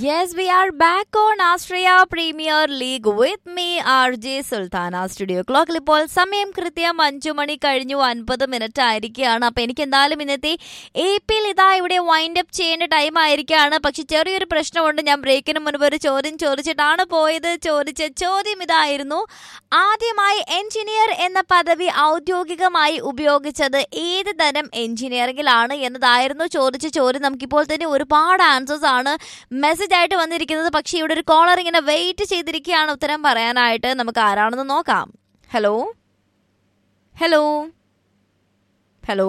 Yes, we are back on Australia Premier League with me, RJ Sultana studio ക്ലോക്കിൽ ഇപ്പോൾ സമയം കൃത്യം അഞ്ചു മണി കഴിഞ്ഞു അൻപത് മിനിറ്റ് ആയിരിക്കുകയാണ് അപ്പൊ എനിക്ക് എന്തായാലും ഇന്നത്തെ എ പിയിൽ ഇതാ ഇവിടെ വൈൻഡ് അപ്പ് ചെയ്യേണ്ട ടൈം ആയിരിക്കുകയാണ് പക്ഷെ ചെറിയൊരു പ്രശ്നമുണ്ട് ഞാൻ ബ്രേക്കിന് മുൻപ് ഒരു ചോദ്യം ചോദിച്ചിട്ടാണ് പോയത് ചോദിച്ച ചോദ്യം ഇതായിരുന്നു ആദ്യമായി എഞ്ചിനീയർ എന്ന പദവി ഔദ്യോഗികമായി ഉപയോഗിച്ചത് ഏത് തരം എഞ്ചിനീയറിംഗിലാണ് എന്നതായിരുന്നു ചോദിച്ച ചോദ്യം നമുക്കിപ്പോൾ തന്നെ ഒരുപാട് ആൻസേഴ്സ് ആണ് മെസ്സേജ് ആയിട്ട് വന്നിരിക്കുന്നത് പക്ഷേ ഇവിടെ ഒരു കോളർ ഇങ്ങനെ വെയിറ്റ് ചെയ്തിരിക്കുകയാണ് ഉത്തരം പറയാനായിട്ട് നമുക്ക് ആരാണെന്ന് നോക്കാം hello hello hello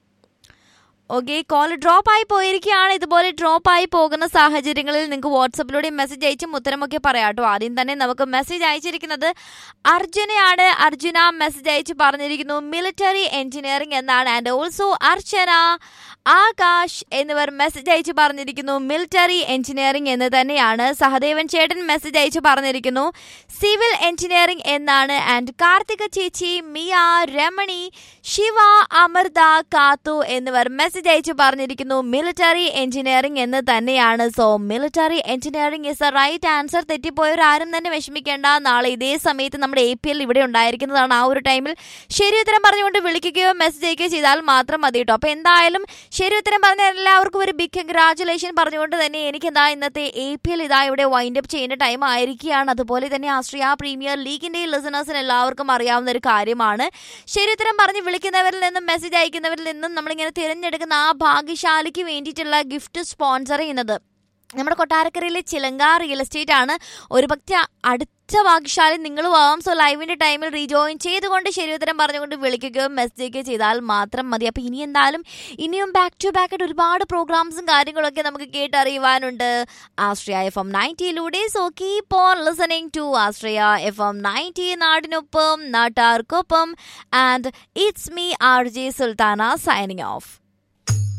okay call drop ആയി പോയിരിക്കുകയാണ് ഇതുപോലെ ഡ്രോപ്പ് ആയി പോകുന്ന സാഹചര്യങ്ങളിൽ നിങ്ങൾക്ക് വാട്സപ്പിലൂടെ മെസ്സേജ് അയച്ചും ഉത്തരമൊക്കെ പറയാം കേട്ടോ ആദ്യം തന്നെ നമുക്ക് മെസ്സേജ് അയച്ചിരിക്കുന്നത് അർജുനയാണ് അർജുന മെസ്സേജ് അയച്ച് പറഞ്ഞിരിക്കുന്നു മിലിറ്ററി എഞ്ചിനീയറിംഗ് എന്നാണ് ആൻഡ് ഓൾസോ അർച്ചന ആകാശ് എന്നിവർ മെസ്സേജ് അയച്ച് പറഞ്ഞിരിക്കുന്നു മിലിറ്ററി എഞ്ചിനീയറിംഗ് എന്ന് തന്നെയാണ് സഹദേവൻ ചേട്ടൻ മെസ്സേജ് അയച്ച് പറഞ്ഞിരിക്കുന്നു സിവിൽ എഞ്ചിനീയറിംഗ് എന്നാണ് ആൻഡ് കാർത്തിക ചേച്ചി മിയ രമണി ശിവ അമൃത കാത്തു എന്നിവർ മെസ്സേജ് അയച്ച് പറഞ്ഞിരിക്കുന്നു മിലിറ്ററി എഞ്ചിനീയറിംഗ് എന്ന് തന്നെയാണ് so military engineering is a right answer തെറ്റിപ്പോയവർ ആരും തന്നെ വിഷമിക്കേണ്ട നാളെ ഇതേ സമയത്ത് നമ്മുടെ എ പി എൽ ഇവിടെ ഉണ്ടായിരിക്കുന്നതാണ് ആ ഒരു ടൈമിൽ ശരി ഉത്തരം പറഞ്ഞുകൊണ്ട് വിളിക്കുകയോ മെസ്സേജ് അയക്കുകയോ ചെയ്താൽ മാത്രം മതി കേട്ടോ അപ്പോൾ എന്തായാലും ശരി ഉത്തരം പറഞ്ഞ എല്ലാവർക്കും ഒരു ബിഗ് കൺഗ്രാചുലേഷൻ പറഞ്ഞുകൊണ്ട് തന്നെ എനിക്ക് എന്താ ഇന്നത്തെ എ പി എൽ ഇതാ ഇവിടെ വൈൻഡ് അപ്പ് ചെയ്യേണ്ട ടൈം ആയിരിക്കുകയാണ് അതുപോലെ തന്നെ ആസ്ട്രിയ പ്രീമിയർ ലീഗിന്റെ ലിസണേഴ്സിന് എല്ലാവർക്കും അറിയാവുന്ന ഒരു കാര്യമാണ് ശരി ഉത്തരം പറഞ്ഞ് വിളിക്കുന്നവരിൽ നിന്നും മെസ്സേജ് അയക്കുന്നവരിൽ നിന്നും നമ്മളിങ്ങനെ തിരഞ്ഞെടുക്കുന്ന ആ ഭാഗ്യശാലിക്ക് വേണ്ടിയിട്ടുള്ള ഗിഫ്റ്റ് സ്പോൺസർ ചെയ്യുന്നത് നമ്മുടെ കൊട്ടാരക്കരയിലെ ചിലങ്ക റിയൽ എസ്റ്റേറ്റ് ആണ് ഒരു പക്ഷേ അടുത്ത ഭാഗ്യശാലി നിങ്ങളും ആവാം സോ ലൈവിന്റെ ടൈമിൽ റീജോയിൻ ചെയ്തുകൊണ്ട് ശരി ഉത്തരം പറഞ്ഞുകൊണ്ട് വിളിക്കുകയോ മെസ്സേജ് ചെയ്താൽ മാത്രം മതി അപ്പോൾ ഇനി എന്തായാലും ഇനിയും ബാക്ക് ടു ബാക്ക് ആയിട്ട് ഒരുപാട് പ്രോഗ്രാംസും കാര്യങ്ങളൊക്കെ നമുക്ക് കേട്ടറിയുവാനുണ്ട് ആശ്രയ എഫ് എം നയൻറ്റിയിലൂടെ so keep on listening to Ashraya F M ninety നാടിനൊപ്പം നാട്ടാർക്കൊപ്പം and it's me R J Sultana signing of